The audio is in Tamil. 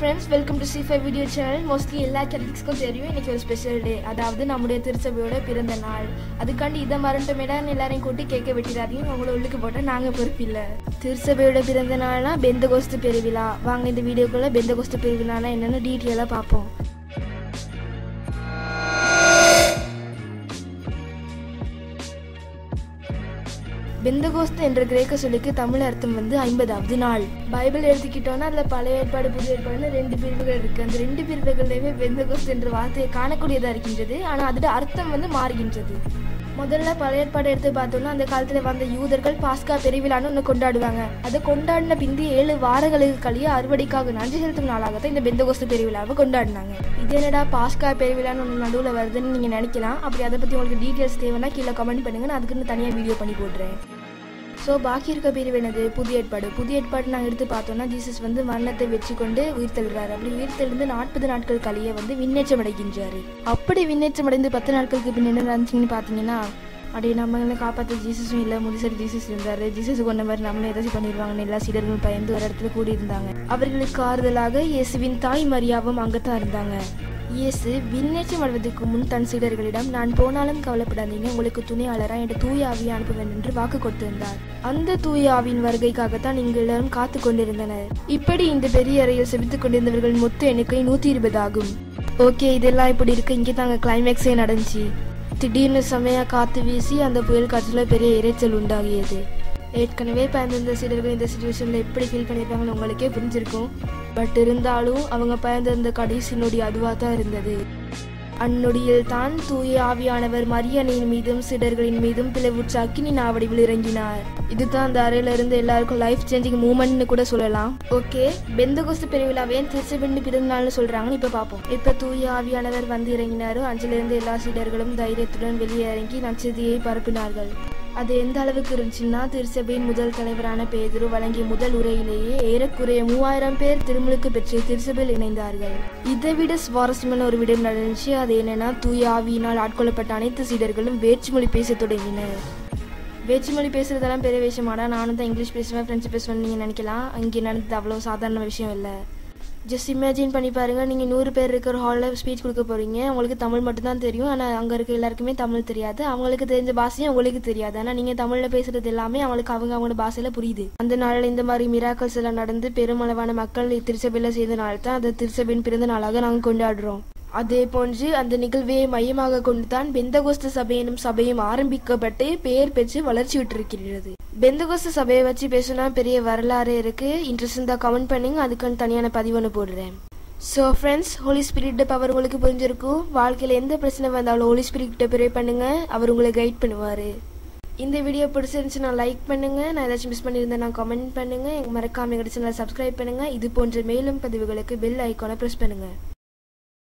friends welcome to C five video channel mostly எல்லா கேத்தலிக்ஸ்க்கும் தெரியும் இன்னைக்கு ஒரு ஸ்பெஷல் டே அதாவது நம்முடைய திருச்சபையோட பிறந்த நாள் அதுக்காண்டி இதை மறந்துட்டோமேடான்னு எல்லாரையும் கூட்டி கேட்க வெட்டிடாதீங்க உங்களை உள்ளுக்கு போட்டால் நாங்கள் பொறுப்பில்லை திருச்சபையோட பிறந்த நாள்னா பெந்த கோஸ்து பெருவிழா வாங்க இந்த வீடியோக்குள்ள பெந்த கோஸ்து பெருவிழானா என்னன்னு டீட்டெயிலாக பார்ப்போம் பெந்தகோஸ்து என்ற கிரேக்க சொல்லுக்கு தமிழ் அர்த்தம் வந்து ஐம்பதாவது நாள் பைபிள் எடுத்துக்கிட்டோம்னா அதில் பழைய ஏற்பாடு புது ஏற்பாடுன்னு ரெண்டு பிரிவுகள் இருக்கு அந்த ரெண்டு பிரிவுகள்லையுமே பெந்தகோஸ்து என்ற வார்த்தையை காணக்கூடியதாக இருக்கின்றது ஆனால் அதோட அர்த்தம் வந்து மாறுகின்றது முதல்ல பழைய ஏற்பாடு எடுத்து பார்த்தோம்னா அந்த காலத்தில் வந்த யூதர்கள் பாஸ்கா பெருவிழான்னு ஒன்று கொண்டாடுவாங்க அதை கொண்டாடின பிந்தி ஏழு வாரங்களுக்கு கழிய அறுவடைக்காக நன்றி செலுத்தும் நாளாகத்தான் இந்த பெந்தகோஸ்து பெருவிழாவை கொண்டாடினாங்க இது என்னடா பாஸ்கா பெருவிழான்னு ஒன்று நடுவில் வருதுன்னு நீங்கள் நினைக்கலாம் அப்படி அதை பற்றி உங்களுக்கு டீட்டெயில்ஸ் தேவைன்னா கீழே கமெண்ட் பண்ணுங்க நான் அதுக்குன்னு தனியாக வீடியோ பண்ணி போடுறேன் ஸோ பாக்கி இருக்க பிரிவு என்னது புதிய ஏற்பாடு புதிய ஏற்பாடு நாங்கள் எடுத்து பார்த்தோம்னா ஜீசஸ் வந்து மரணத்தை வெற்றி கொண்டு உயிர் தெழுறாரு அப்படி உயிர் தெழுந்து நாற்பது நாட்கள் கழிய வந்து விண்ணேற்றம் அடைகின்றாரு அப்படி விண்ணேற்றம் அடைந்து பத்து நாட்களுக்கு பின் என்ன நடந்துச்சுன்னு பார்த்தீங்கன்னா அப்படியே நம்மளை காப்பாற்ற ஜீசஸும் இல்லை முதிசரி ஜீசஸ் இருந்தார் ஜீசஸ் கொண்ட மாதிரி நம்மளே ஏதாச்சும் பண்ணிடுவாங்கன்னு எல்லா சீடர்களும் பயந்து ஒரு இடத்துல கூடி இருந்தாங்க அவர்களுக்கு ஆறுதலாக இயேசுவின் தாய் மரியாவும் அங்கத்தான் இருந்தாங்க இயேசு விண்ணேற்றம் அடைவதற்கு முன் தன் சீடர்களிடம் நான் போனாலும் கவலைப்படாதீங்க உங்களுக்கு துணையாளராக என்ற தூய ஆவியை அனுப்புவேன் என்று வாக்கு கொடுத்திருந்தார் அந்த தூய ஆவியின் வருகைக்காகத்தான் இங்கு எல்லாரும் காத்து கொண்டிருந்தனர் இப்படி இந்த பெரிய அறையில் செவித்துக் கொண்டிருந்தவர்கள் மொத்த எண்ணிக்கை நூத்தி இருபது ஆகும் ஓகே இதெல்லாம் இப்படி இருக்கு இங்கே தாங்க கிளைமேக்ஸே நடந்துச்சு திடீர்னு செமையா காத்து வீசி அந்த புயல் காற்றுல பெரிய இரைச்சல் உண்டாகியது ஏற்கனவே பயந்திருந்த சீடர்கள் இந்த சுச்சுவேஷனில் எப்படி ஃபீல் பண்ணியிருப்பாங்கன்னு உங்களுக்கே புரிஞ்சிருக்கும் பட் இருந்தாலும் அவங்க பயந்திருந்த கடைசி நொடி அதுவாக தான் இருந்தது அந்நொடியில் தான் தூய ஆவியானவர் மரியனின் மீதும் சிடர்களின் மீதும் பிளவுற்ற அக்கினி நாவடிவில் இறங்கினார் இதுதான் அந்த அறையில இருந்து எல்லாருக்கும் லைஃப் சேஞ்சிங் மூமெண்ட்னு கூட சொல்லலாம் ஓகே பெந்தகோஸ்து பெருவிழாவே திருச்சபெண்டு பிறந்தநாள்னு சொல்றாங்கன்னு இப்ப பார்ப்போம் இப்ப தூய ஆவியானவர் வந்து இறங்கினாரோ அஞ்சிலிருந்து எல்லா சீடர்களும் தைரியத்துடன் வெளியே இறங்கி நச்சதியை பரப்பினார்கள் அது எந்த அளவுக்கு இருந்துச்சுன்னா திருச்சபையின் முதல் தலைவரான பேதுரு வழங்கிய முதல் உரையிலேயே ஏறக்குறைய மூவாயிரம் பேர் திருமுழுக்கு பெற்று திருச்சபையில் இணைந்தார்கள் இதை விட சுவாரஸ்யமான ஒரு விடம் நடந்துச்சு அது என்னன்னா தூய ஆவியினால் ஆட்கொள்ளப்பட்ட அனைத்து சீடர்களும் வேற்றுமொழி பேசத் தொடங்கினர் வேற்றுமொழி பேசுறதெல்லாம் பெரிய விஷயமாடா நானும் தான் இங்கிலீஷ் பேசுவேன் ஃப்ரெஞ்சு பேசுவேன் நீங்கள் நினைக்கலாம் இங்கே நடந்தது அவ்வளோ சாதாரண விஷயம் இல்லை ஜஸ்ட் இமேஜின் பண்ணி பாருங்க நீங்கள் நூறு பேர் இருக்கிற ஹாலில் ஸ்பீச் கொடுக்க போறீங்க உங்களுக்கு தமிழ் மட்டும்தான் தெரியும் ஆனால் அங்கே இருக்க எல்லாருக்குமே தமிழ் தெரியாது அவங்களுக்கு தெரிஞ்ச பாஷையும் உங்களுக்கு தெரியாது ஆனால் நீங்கள் தமிழில் பேசுறது எல்லாமே அவங்களுக்கு அவங்க அவங்களோட பாஷையில் புரியுது அந்த நாளில் இந்த மாதிரி மிராக்கல்ஸ் எல்லாம் நடந்து பெருமளவான மக்கள் திருச்சபையில் செய்தனால தான் அந்த திருச்சபையின் பிறந்த நாளாக நாங்கள் கொண்டாடுறோம் அதே போன்று அந்த நிகழ்வை மையமாக கொண்டு தான் பெந்தகோஸ்து சபை எனும் சபையும் ஆரம்பிக்கப்பட்டு பெயர் பெற்று வளர்ச்சி விட்டிருக்கிறது பெந்தகோஸ்து சபையை வச்சு பேசுனா பெரிய வரலாறு இருக்கு இன்ட்ரெஸ்ட் இருந்தால் கமெண்ட் பண்ணுங்க அதுக்கான தனியான பதிவு ஒன்று போடுறேன் so friends Holi spirit power உங்களுக்கு புரிஞ்சிருக்கும் வாழ்க்கையில் எந்த பிரச்சனை வந்தாலும் ஹோலி ஸ்பிரிட் கிட்ட ப்ரே பண்ணுங்க அவர் உங்களை கைட் பண்ணுவார் இந்த வீடியோ பிடிச்சிருந்துச்சுன்னா லைக் பண்ணுங்க நான் ஏதாச்சும் மிஸ் பண்ணியிருந்தேன் நான் கமெண்ட் பண்ணுங்க மறக்காம எங்கள் சேனலை சப்ஸ்கிரைப் பண்ணுங்க இது போன்ற மேலும் பதிவுகளுக்கு பெல் ஐக்கானை ப்ரெஸ் பண்ணுங்க